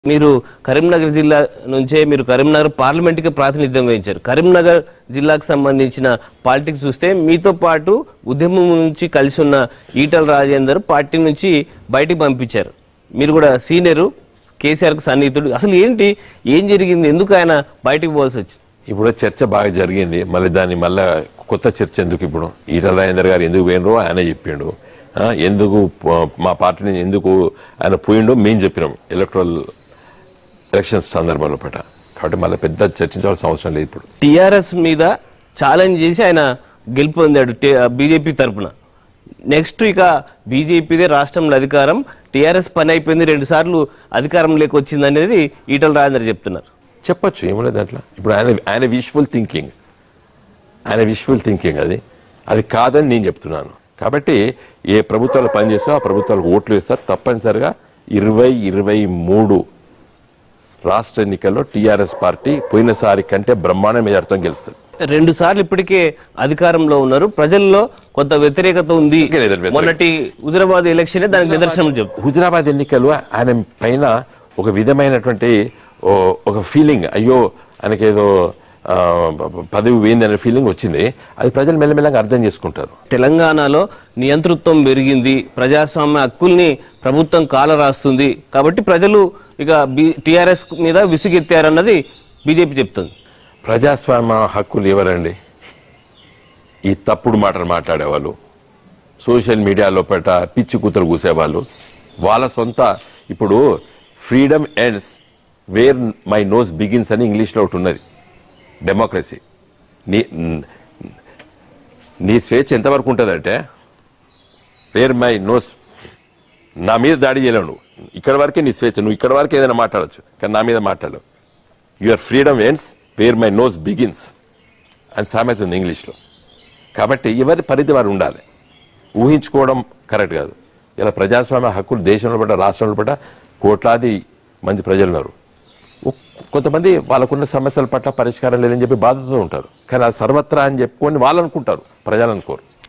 మీరు కరీంనగర్ జిల్లా నుంచే మీరు కరీంనగర్ పార్లమెంట్కి ప్రాతినిధ్యం వహించారు కరీంనగర్ జిల్లాకు సంబంధించిన పాలిటిక్స్ చూస్తే మీతో పాటు ఉద్యమం నుంచి కలిసి ఉన్న ఈటల రాజేందర్ పార్టీ నుంచి బయటికి పంపించారు మీరు కూడా సీనియరు కేసీఆర్కు సన్నిహితుడు అసలు ఏంటి ఏం జరిగింది ఎందుకు ఆయన బయటికి పోవాల్సి వచ్చింది ఇప్పుడు చర్చ బాగా జరిగింది మళ్ళీ దాన్ని మళ్ళా కొత్త చర్చ ఎందుకు ఇప్పుడు ఈటల రాజేందర్ గారు ఎందుకు పోయినరో ఆయన చెప్పిండు ఆ, ఎందుకు ప- మా పార్టీ నుంచి ఎందుకు ఆయన పోయిండో మేము చెప్పినాం ఎలక్ట్రల్ ఎలక్షన్స్ సందర్భంలో పట కాబట్టి మళ్ళీ పెద్ద చర్చించాల్సిన అవసరం లేదు ఇప్పుడు టిఆర్ఎస్ మీద ఛాలెంజ్ చేసి ఆయన గెలుపొందాడు బీజేపీ తరపున నెక్స్ట్ ఇక బీజేపీదే రాష్ట్రంలో అధికారం టిఆర్ఎస్ పని అయిపోయింది రెండు సార్లు అధికారం వచ్చింది అనేది ఈటల రాజేందర్ చెప్తున్నారు చెప్పొచ్చు ఏమో లేదు దాంట్లో ఇప్పుడు ఆయన ఆయన విజువల్ థింకింగ్ ఆయన విజువల్ థింకింగ్ అది అది కాదని నేను చెప్తున్నాను కాబట్టి ఏ ప్రభుత్వాలు పనిచేస్తో ఆ ప్రభుత్వాలకు ఓట్లు వేస్తారు తప్పనిసరిగా ఇరవై ఇరవై మూడు రాష్ట్ర ఎన్నికల్లో టీఆర్ఎస్ పార్టీ పోయినసారి కంటే బ్రహ్మాండ మెజార్టీతో గెలుస్తుంది రెండు సార్లు ఇప్పటికే అధికారంలో ఉన్నారు ప్రజల్లో కొంత వ్యతిరేకత ఉంది లేదు, వ్యతిరేకత. మొన్నటి హుజరాబాద్ ఎలక్షన్ దానికి నిదర్శనం చెప్తారు హుజరాబాద్ ఎన్నికలు ఆయన పైన ఒక విధమైనటువంటి ఓ- ఒక ఫీలింగ్ అయ్యో ఆయనకేదో ఆ, ప- పదవి పోయింది అనే ఫీలింగ్ వచ్చింది అది ప్రజలు మెల్లమెల్లగా అర్థం చేసుకుంటారు తెలంగాణలో నియంతృత్వం పెరిగింది ప్రజాస్వామ్య హక్కుల్ని ప్రభుత్వం కాల రాస్తుంది కాబట్టి ప్రజలు ఇక టిఆర్ఎస్ మీద విసుగెత్తారన్నది బీజేపీ చెప్తుంది ప్రజాస్వామ్య హక్కులు ఎవరండి ఈ తప్పుడు మాటలు మాట్లాడేవాళ్ళు సోషల్ మీడియా లోపల పిచ్చి కూతురు కూసేవాళ్ళు వాళ్ళ సొంత ఇప్పుడు freedom ends where my nose begins అని ఇంగ్లీష్లో ఒకటి ఉన్నది డెమోక్రసీ నీ నీ స్వేచ్ఛ ఎంతవరకు ఉంటుందంటే వేర్ మై నోస్ నా మీద దాడి చేయలేవు నువ్వు ఇక్కడ వరకే నీ స్వేచ్ఛ నువ్వు ఇక్కడ వరకు ఏదైనా మాట్లాడచ్చు కానీ నా మీద మాట్లాడలేవు your freedom ends where my nose begins అని సామెత ఉంది ఇంగ్లీష్లో కాబట్టి ఎవరి పరిధి వారు ఉండాలి ఊహించుకోవడం కరెక్ట్ కాదు ఇలా ప్రజాస్వామ్య హక్కులు దేశంలో పట్ల రాష్ట్రంలో పట్ల కోట్లాది మంది ప్రజలు ఉన్నారు ఒక్- కొంతమంది వాళ్ళకున్న సమస్యల పట్ల పరిష్కారం లేదని చెప్పి బాధతో ఉంటారు కానీ అది సర్వత్రా అని చెప్పుకొని వాళ్ళు అనుకుంటారు ప్రజలు అనుకోరు